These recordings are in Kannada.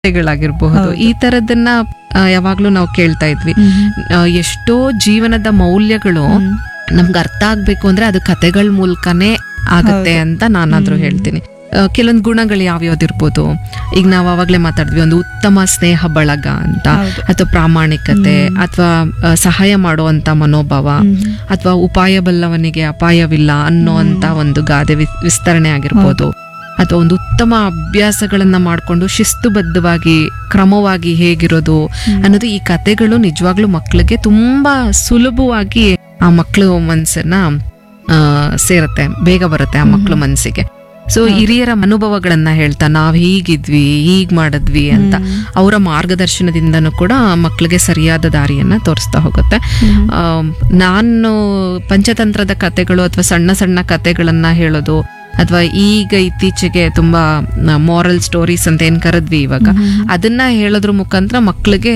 ಕಥೆಗಳಾಗಿರ್ಬಹುದು ಹೌದು. ಈ ತರದನ್ನ ಆ, ಯಾವಾಗ್ಲೂ ನಾವು ಕೇಳ್ತಾ ಇದ್ವಿ ಆ, ಎಷ್ಟೋ ಜೀವನದ ಮೌಲ್ಯಗಳು ನಮ್ಗೆ ಅರ್ಥ ಆಗ್ಬೇಕು ಅಂದ್ರೆ ಅದು ಕಥೆಗಳ ಮೂಲಕನೇ ಆಗತ್ತೆ ಹೌದು. ಅಂತ ನಾನಾದ್ರೂ ಹ್ಮ್. ಹೇಳ್ತೀನಿ ಆ, ಕೆಲವೊಂದು ಗುಣಗಳು ಯಾವ್ಯಾವ್ದಿರ್ಬೋದು ಈಗ ನಾವು ಅವಾಗ್ಲೇ ಮಾತಾಡಿದ್ವಿ ಒಂದು ಉತ್ತಮ ಸ್ನೇಹ ಬಳಗ ಅಂತ ಹೌದು. ಅಥವಾ ಪ್ರಾಮಾಣಿಕತೆ ಅಥವಾ ಸಹಾಯ ಮಾಡುವಂತ ಮನೋಭಾವ ಅಥವಾ ಉಪಾಯ ಬಲ್ಲವನಿಗೆ ಅಪಾಯವಿಲ್ಲ ಅನ್ನೋಂತ ಒಂದು ಗಾದೆ ವಿ- ವಿಸ್ತರಣೆ ಆಗಿರ್ಬೋದು ಅಥವಾ ಒಂದು ಉತ್ತಮ ಅಭ್ಯಾಸಗಳನ್ನ ಮಾಡ್ಕೊಂಡು ಶಿಸ್ತುಬದ್ಧವಾಗಿ ಕ್ರಮವಾಗಿ ಹೇಗಿರೋದು ಅನ್ನೋದು ಈ ಕತೆಗಳು ನಿಜವಾಗ್ಲೂ ಮಕ್ಕಳಿಗೆ ತುಂಬಾ ಸುಲಭವಾಗಿ ಆ ಮಕ್ಕಳು ಮನ್ಸನ್ನ ಆ, ಸೇರತ್ತೆ ಬೇಗ ಬರುತ್ತೆ ಆ ಮಕ್ಕಳು ಮನ್ಸಿಗೆ ಸೊ ಹಿರಿಯರ ಅನುಭವಗಳನ್ನ ಹೇಳ್ತಾ ನಾವ್ ಹೀಗಿದ್ವಿ ಹೀಗ್ ಮಾಡಿದ್ವಿ ಅಂತ ಅವರ ಮಾರ್ಗದರ್ಶನದಿಂದನೂ ಕೂಡ ಮಕ್ಕಳಿಗೆ ಸರಿಯಾದ ದಾರಿಯನ್ನ ತೋರಿಸ್ತಾ ಹೋಗುತ್ತೆ ಆಮ್, ನಾನು ಪಂಚತಂತ್ರದ ಕತೆಗಳು ಅಥವಾ ಸಣ್ಣ ಸಣ್ಣ ಕತೆಗಳನ್ನ ಹೇಳೋದು ಅಥವಾ ಈಗ ಇತ್ತೀಚೆಗೆ ತುಂಬಾ ಮಾರಲ್ ಸ್ಟೋರೀಸ್ ಅಂತ ಏನ್ ಕರೆದ್ವಿ ಇವಾಗ ಅದನ್ನ ಹೇಳೋದ್ರ ಮುಖಾಂತರ ಮಕ್ಕಳಿಗೆ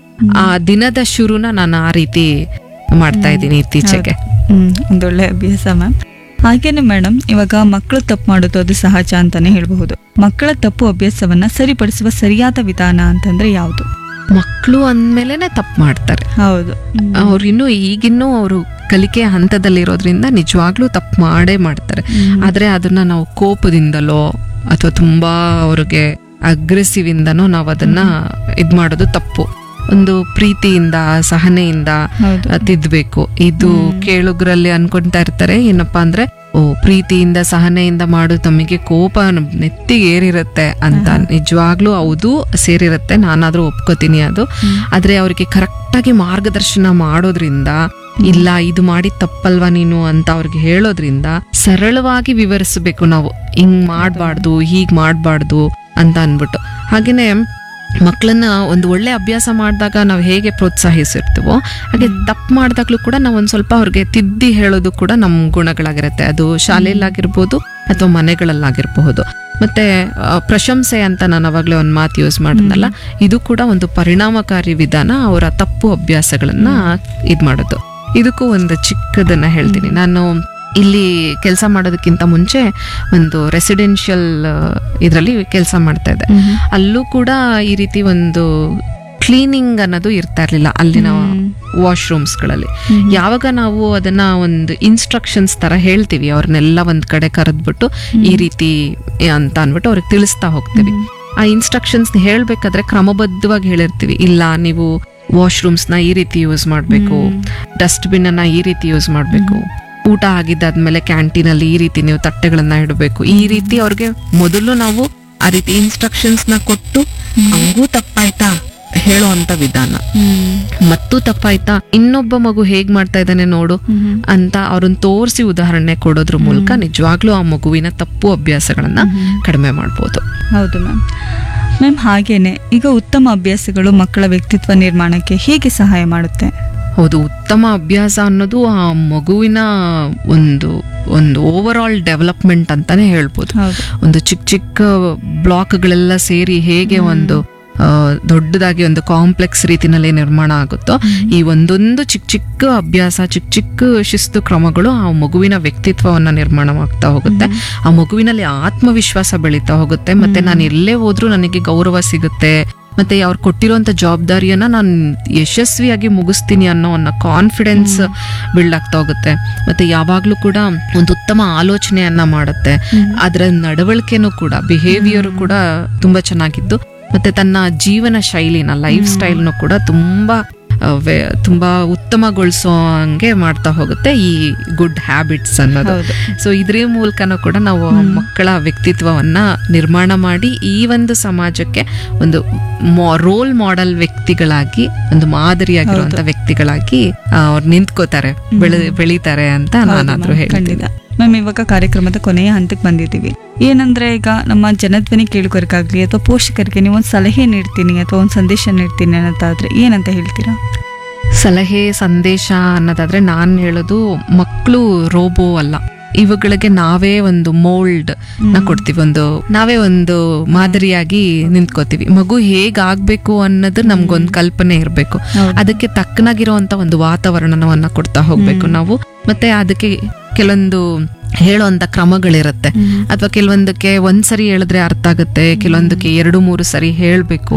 ಆ ದಿನದ ಶುರುನ ನಾನು ಆ ರೀತಿ ಮಾಡ್ತಾ ಇದ್ದೀನಿ ಇತ್ತೀಚೆಗೆ ಹ್ಮ್ ಒಂದೊಳ್ಳೆ ಅಭ್ಯಾಸ ಮ್ಯಾಮ್ ಹಾಗೇನೆ ಮೇಡಮ್ ಇವಾಗ ಮಕ್ಕಳು ತಪ್ಪು ಮಾಡೋದು ಅದು ಸಹಜ ಅಂತಾನೆ ಹೇಳಬಹುದು ಮಕ್ಕಳ ತಪ್ಪು ಅಭ್ಯಾಸವನ್ನ ಸರಿಪಡಿಸುವ ಸರಿಯಾದ ವಿಧಾನ ಅಂತಂದ್ರೆ ಯಾವುದು ಮಕ್ಕಳು ಅಂದ್ಮೇಲೆನೆ ತಪ್ಪು ಮಾಡ್ತಾರೆ ಹೌದು ಅವ್ರು ಇನ್ನು ಈಗಿನ್ನೂ ಅವರು ಕಲಿಕೆಯ ಹಂತದಲ್ಲಿರೋದ್ರಿಂದ ನಿಜವಾಗ್ಲೂ ತಪ್ಪು ಮಾಡೇ ಮಾಡ್ತಾರೆ ಆದ್ರೆ ಅದನ್ನ ನಾವು ಕೋಪದಿಂದಲೋ ಅಥವಾ ತುಂಬಾ ಅವ್ರಿಗೆ ಅಗ್ರೆಸಿವ್ ಇಂದನೋ ನಾವು ಅದನ್ನ ಇದ್ ಮಾಡೋದು ತಪ್ಪು ಒಂದು ಪ್ರೀತಿಯಿಂದ ಸಹನೆಯಿಂದ ಹೌದು ಆ, ತಿದ್ಬೇಕು ಇದು ಕೇಳುಗರಲ್ಲಿ ಅನ್ಕೊಂತಾ ಇರ್ತಾರೆ ಏನಪ್ಪಾ ಅಂದ್ರೆ ಓ ಪ್ರೀತಿಯಿಂದ ಸಹನೆಯಿಂದ ಮಾಡು ತಮಗೆ ಕೋಪ ನಮ್ ನೆತ್ತಿಗೆ ಏರಿರುತ್ತೆ ಅಂತ ನಿಜವಾಗ್ಲೂ ಹೌದು ಸೇರಿರುತ್ತೆ ನಾನಾದ್ರೂ ಒಪ್ಕೋತೀನಿ ಅದು ಆದ್ರೆ ಅವ್ರಿಗೆ ಕರೆಕ್ಟಾಗಿ ಮಾರ್ಗದರ್ಶನ ಮಾಡೋದ್ರಿಂದ ಇಲ್ಲ ಇದು ಮಾಡಿ ತಪ್ಪಲ್ವಾ ನೀನು ಅಂತ ಅವ್ರಿಗೆ ಹೇಳೋದ್ರಿಂದ ಸರಳವಾಗಿ ವಿವರಿಸಬೇಕು ನಾವು ಹಿಂಗ್ ಮಾಡ್ಬಾರ್ದು ಹೀಗ್ ಮಾಡ್ಬಾರ್ದು ಅಂತ ಅನ್ಬಿಟ್ಟು ಹಾಗೇನೆ ಮಕ್ಕಳನ್ನ ಒಂದು ಒಳ್ಳೆ ಅಭ್ಯಾಸ ಮಾಡಿದಾಗ ನಾವು ಹೇಗೆ ಪ್ರೋತ್ಸಾಹಿಸಿರ್ತೀವೋ ಹಾಗೆ ತಪ್ಪು ಮಾಡಿದಾಗ್ಲೂ ಕೂಡ ನಾವು ಒಂದು ಸ್ವಲ್ಪ ಅವ್ರಿಗೆ ತಿದ್ದಿ ಹೇಳೋದು ಕೂಡ ನಮ್ಮ ಗುಣಗಳಾಗಿರುತ್ತೆ ಅದು ಶಾಲೆಯಲ್ಲಾಗಿರ್ಬೋದು ಅಥವಾ ಮನೆಗಳಲ್ಲಾಗಿರಬಹುದು ಮತ್ತೆ ಆ, ಪ್ರಶಂಸೆ ಅಂತ ನಾನು ಅವಾಗಲೇ ಒಂದು ಮಾತು ಯೂಸ್ ಮಾಡಿದ್ನಲ್ಲ ಇದು ಕೂಡ ಒಂದು ಪರಿಣಾಮಕಾರಿ ವಿಧಾನ ಅವರ ತಪ್ಪು ಅಭ್ಯಾಸಗಳನ್ನ ಇದ್ ಮಾಡೋದು ಇದಕ್ಕೂ ಒಂದು ಚಿಕ್ಕದನ್ನ ಹೇಳ್ತೀನಿ ನಾನು ಇಲ್ಲಿ ಕೆಲಸ ಮಾಡೋದಕ್ಕಿಂತ ಮುಂಚೆ ಒಂದು ರೆಸಿಡೆನ್ಷಿಯಲ್ ಇದರಲ್ಲಿ ಕೆಲಸ ಮಾಡ್ತಾ ಇದ್ದೆ ಅಲ್ಲೂ ಕೂಡ ಈ ರೀತಿ ಒಂದು ಕ್ಲೀನಿಂಗ್ ಅನ್ನೋದು ಇರ್ತಾ ಇರ್ಲಿಲ್ಲ ಅಲ್ಲಿನ ವಾಶ್ರೂಮ್ಸ್ಗಳಲ್ಲಿ ಯಾವಾಗ ನಾವು ಅದನ್ನ ಒಂದು ಇನ್ಸ್ಟ್ರಕ್ಷನ್ಸ್ ತರ ಹೇಳ್ತೀವಿ ಅವ್ರನ್ನೆಲ್ಲ ಒಂದ್ ಕಡೆ ಕರೆದ್ಬಿಟ್ಟು ಈ ರೀತಿ ಅಂತ ಅನ್ಬಿಟ್ಟು ಅವ್ರಿಗೆ ತಿಳಿಸ್ತಾ ಹೋಗ್ತೀವಿ ಆ ಇನ್ಸ್ಟ್ರಕ್ಷನ್ಸ್ ಹೇಳ್ಬೇಕಾದ್ರೆ ಕ್ರಮಬದ್ಧವಾಗಿ ಹೇಳಿರ್ತೀವಿ ಇಲ್ಲ ನೀವು ವಾಶ್ರೂಮ್ಸ್ ನ ಈ ರೀತಿ ಯೂಸ್ ಮಾಡಬೇಕು ಡಸ್ಟ್ಬಿನ್ ಅನ್ನ ಈ ರೀತಿ ಯೂಸ್ ಮಾಡಬೇಕು ಊಟ ಆಗಿದ್ದಾದ್ಮೇಲೆ ಕ್ಯಾಂಟೀನ್ ಅಲ್ಲಿ ಈ ರೀತಿ ನೀವು ತಟ್ಟೆಗಳನ್ನ ಇಡಬೇಕು ಈ ರೀತಿ ಅವ್ರಿಗೆ ಮೊದಲು ನಾವು ಆ ರೀತಿ ಇನ್ಸ್ಟ್ರಕ್ಷನ್ಸ್ ನ ಕೊಟ್ಟು ಹಂಗೂ ತಪ್ಪಾಯ್ತಾ ಹೇಳೋ ವಿಧಾನ ಮತ್ತೂ ತಪ್ಪಾಯ್ತಾ ಇನ್ನೊಬ್ಬ ಮಗು ಹೇಗ್ ಮಾಡ್ತಾ ಇದ್ದಾನೆ ನೋಡು ಅಂತ ಅವ್ರನ್ನ ತೋರಿಸಿ ಉದಾಹರಣೆ ಕೊಡೋದ್ರ ಮೂಲಕ ನಿಜವಾಗ್ಲೂ ಆ ಮಗುವಿನ ತಪ್ಪು ಅಭ್ಯಾಸಗಳನ್ನ ಕಡಿಮೆ ಮಾಡ್ಬೋದು ಹೌದು ಮ್ಯಾಮ್ ಮ್ಯಾಮ್ ಹಾಗೇನೆ ಈಗ ಉತ್ತಮ ಅಭ್ಯಾಸಗಳು ಮಕ್ಕಳ ವ್ಯಕ್ತಿತ್ವ ನಿರ್ಮಾಣಕ್ಕೆ ಹೇಗೆ ಸಹಾಯ ಮಾಡುತ್ತೆ ಹೌದು ಉತ್ತಮ ಅಭ್ಯಾಸ ಅನ್ನೋದು ಆ ಮಗುವಿನ ಒಂದು ಒಂದು ಓವರ್ ಆಲ್ ಡೆವಲಪ್ಮೆಂಟ್ ಅಂತಾನೆ ಹೇಳ್ಬೋದು ಹೌದು ಒಂದು ಚಿಕ್ಕ ಚಿಕ್ಕ ಬ್ಲಾಕ್ಗಳೆಲ್ಲ ಸೇರಿ ಹೇಗೆ ಒಂದು ಆ, ದೊಡ್ಡದಾಗಿ ಒಂದು ಕಾಂಪ್ಲೆಕ್ಸ್ ರೀತಿನಲ್ಲಿ ನಿರ್ಮಾಣ ಆಗುತ್ತೋ ಈ ಒಂದೊಂದು ಚಿಕ್ಕ ಚಿಕ್ಕ ಅಭ್ಯಾಸ ಚಿಕ್ಕ ಚಿಕ್ಕ ಶಿಸ್ತು ಕ್ರಮಗಳು ಆ ಮಗುವಿನ ವ್ಯಕ್ತಿತ್ವವನ್ನ ನಿರ್ಮಾಣವಾಗ್ತಾ ಹೋಗುತ್ತೆ ಆ ಮಗುವಿನಲ್ಲಿ ಆತ್ಮವಿಶ್ವಾಸ ಬೆಳೀತಾ ಹೋಗುತ್ತೆ ಮತ್ತೆ ನಾನು ಎಲ್ಲೇ ಹೋದ್ರೂ ನನಗೆ ಗೌರವ ಸಿಗುತ್ತೆ ಮತ್ತೆ ಅವ್ರು ಕೊಟ್ಟಿರುವಂತ ಜವಾಬ್ದಾರಿಯನ್ನ ನಾನು ಯಶಸ್ವಿಯಾಗಿ ಮುಗಿಸ್ತೀನಿ ಅನ್ನೋ ಅನ್ನೋ ಕಾನ್ಫಿಡೆನ್ಸ್ ಬಿಲ್ಡ್ ಆಗ್ತಾ ಹೋಗುತ್ತೆ ಮತ್ತೆ ಯಾವಾಗ್ಲೂ ಕೂಡ ಒಂದು ಉತ್ತಮ ಆಲೋಚನೆಯನ್ನ ಮಾಡುತ್ತೆ ಅದರ ನಡವಳಿಕೆನೂ ಕೂಡ ಬಿಹೇವಿಯರ್ ಕೂಡ ತುಂಬಾ ಚೆನ್ನಾಗಿದ್ದು ಮತ್ತೆ ತನ್ನ ಜೀವನ ಶೈಲಿನ ಲೈಫ್ ಸ್ಟೈಲ್ನು ಕೂಡ ತುಂಬಾ ಆ, ವೇ- ತುಂಬಾ ಉತ್ತಮಗೊಳಿಸೋ ಹಂಗೆ ಮಾಡ್ತಾ ಹೋಗುತ್ತೆ ಈ ಗುಡ್ ಹ್ಯಾಬಿಟ್ಸ್ ಅನ್ನೋದು ಹೌದು ಸೊ ಇದ್ರ ಮೂಲಕನೂ ಕೂಡ ನಾವು ಮಕ್ಕಳ ವ್ಯಕ್ತಿತ್ವವನ್ನ ನಿರ್ಮಾಣ ಮಾಡಿ ಈ ಒಂದು ಸಮಾಜಕ್ಕೆ ಒಂದು ರೋಲ್ ಮಾಡೆಲ್ ವ್ಯಕ್ತಿಗಳಾಗಿ ಒಂದು ಮಾದರಿಯಾಗಿರುವಂತ ವ್ಯಕ್ತಿಗಳಾಗಿ ಆ, ಅವ್ರು ನಿಂತ್ಕೋತಾರೆ ಬೆಳೆ ಬೆಳೀತಾರೆ ಅಂತ ನಾನಾದ್ರೂ ಹೇಳ್ತೀನಿ ಖಂಡಿತ ಮ್ಯಾಮ್ ಇವಾಗ ಕಾರ್ಯಕ್ರಮದ ಕೊನೆಯ ಹಂತಕ್ಕೆ ಬಂದಿದ್ದೀವಿ ಏನಂದ್ರೆ ಈಗ ನಮ್ಮ ಜನಧ್ವನಿ ಕೇಳುಗರಿಗಾಗ್ಲಿ ಅಥವಾ ಪೋಷಕರಿಗೆ ನೀವು ಒಂದು ಸಲಹೆ ನೀಡ್ತೀನಿ ಅಥವಾ ಒಂದು ಸಂದೇಶ ನೀಡ್ತೀನಿ ಅನ್ನೋದಾದ್ರೆ ಏನಂತ ಹೇಳ್ತೀರಾ ಸಲಹೆ ಸಂದೇಶ ಅನ್ನೋದಾದ್ರೆ ನಾನ್ ಹೇಳೋದು ಮಕ್ಕಳು ರೋಬೋ ಅಲ್ಲ ಇವುಗಳಿಗೆ ನಾವೇ ಒಂದು ಮೋಲ್ಡ್ ನ ಕೊಡ್ತೀವಿ ಒಂದು ನಾವೇ ಒಂದು ಮಾದರಿಯಾಗಿ ನಿಂತ್ಕೋತೀವಿ ಮಗು ಹೇಗಾಗ್ಬೇಕು ಅನ್ನೋದು ನಮ್ಗೊಂದು ಕಲ್ಪನೆ ಇರಬೇಕು ಹೌದು. ಅದಕ್ಕೆ ತಕ್ಕನಾಗಿರುವಂತ ಒಂದು ವಾತಾವರಣವನ್ನ ಕೊಡ್ತಾ ಹೋಗ್ಬೇಕು ನಾವು ಮತ್ತೆ ಅದಕ್ಕೆ ಕೆಲವೊಂದು ಹೇಳುವಂತ ಕ್ರಮಗಳಿರುತ್ತೆ ಅಥವಾ ಕೆಲವೊಂದಕ್ಕೆ ಒಂದ್ಸರಿ ಹೇಳಿದ್ರೆ ಅರ್ಥ ಆಗುತ್ತೆ ಕೆಲವೊಂದಕ್ಕೆ ಎರಡು ಮೂರು ಸರಿ ಹೇಳ್ಬೇಕು